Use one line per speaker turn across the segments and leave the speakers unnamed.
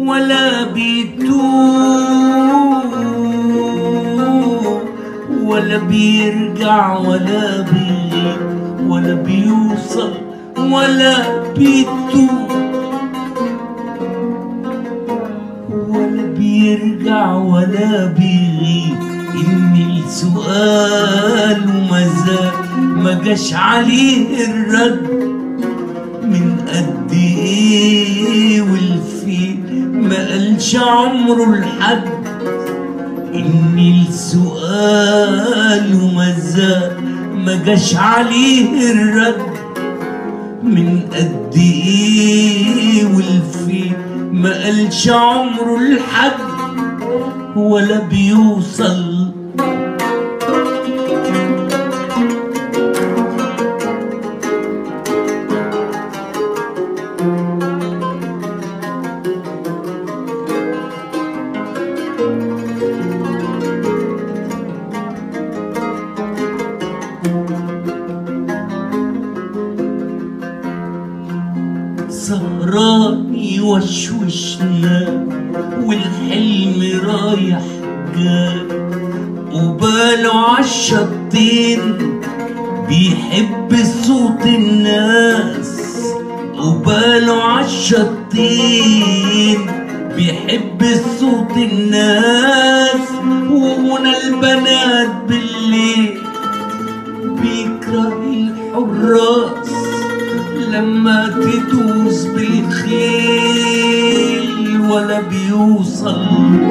ولا بيتوب ولا بيرجع ولا بيغيب ولا بيوصل ولا بيتوب ولا بيرجع ولا بيغيب إن السؤال ومازال ما جاش عليه الرد من قد ايه والفيل ما قالش عمره لحد ان السؤال ومازال ما جاش عليه الرد من قد ايه والفيل ما قالش عمره لحد ولا بيوصل سهران يوشوشنا والحلم رايح جاي وباله عالشطين بيحب صوت الناس وباله عالشطين بيحب صوت الناس وغنى البنات بالليل بيكره الحراس لما تدوس بالخيل ولا بيوصل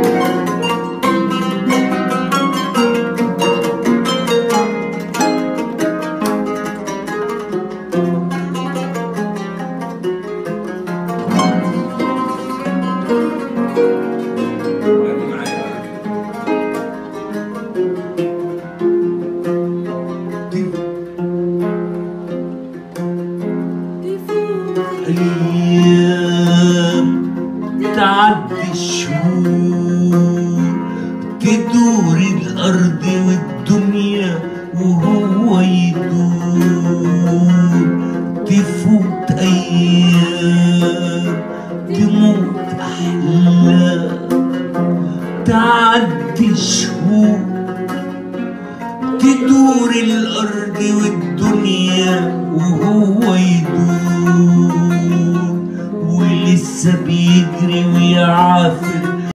أيام تعدي الشهور تدور الأرض والدنيا وهو يدور تفوت أيام تموت أحلام تعدي الشهور تدور الأرض والدنيا وهو يدور